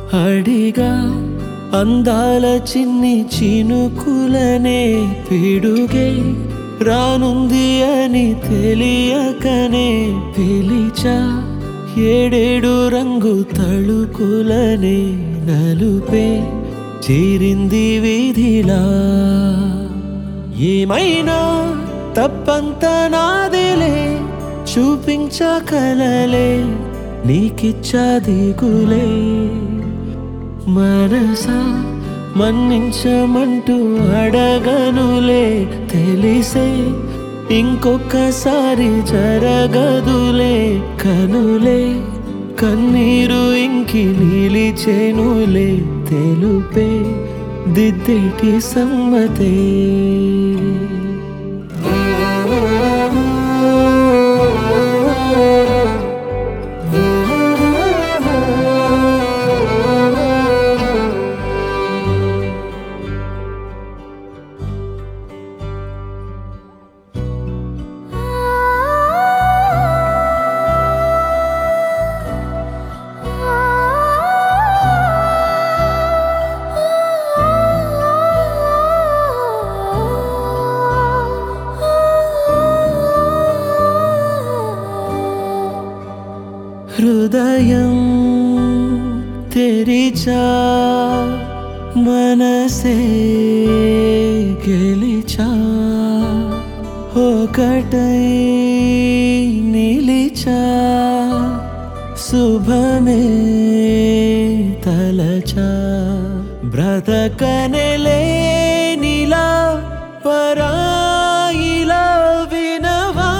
అడిగా అందాల చిన్ని చినుకులనే పిడుగే రానుంది అని తెలియకనే పిలిచా ఏడేడు రంగు తళుకులనే నలుపే చేరింది వీధిలా ఏమైనా తప్పంత నాదిలే చూపించకలలే నీకిచ్చా దిగులే మనసా మన్నించమంటూ అడగనులే తెలిసే ఇంకొకసారి జరగదులే కనులే కన్నీరు ఇంకి నిలిచేనులే తెలుపే దిద్దేటి సమ్మతే హృదయం తెరిచా మనసే గెలిచా ఒకటై నిలిచా శుభమే తలచా బ్రతకనెలే నీలా పరాయిలా వినవా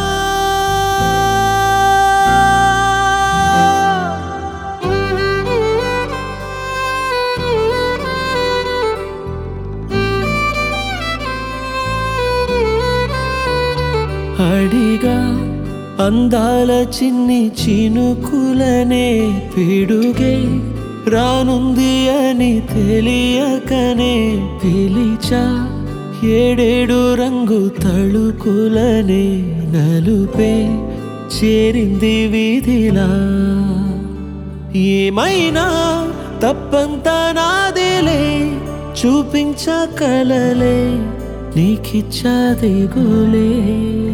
అడిగా అందాల చిన్ని చినుకులనే పిడుగే రానుంది అని తెలియకనే పిలిచా ఏడేడు రంగు తళుకులనే నలుపే చేరింది వీధిలా ఏమైనా తప్పంత నాదేలే చూపించకలలే నీకిచ్చా దిగులే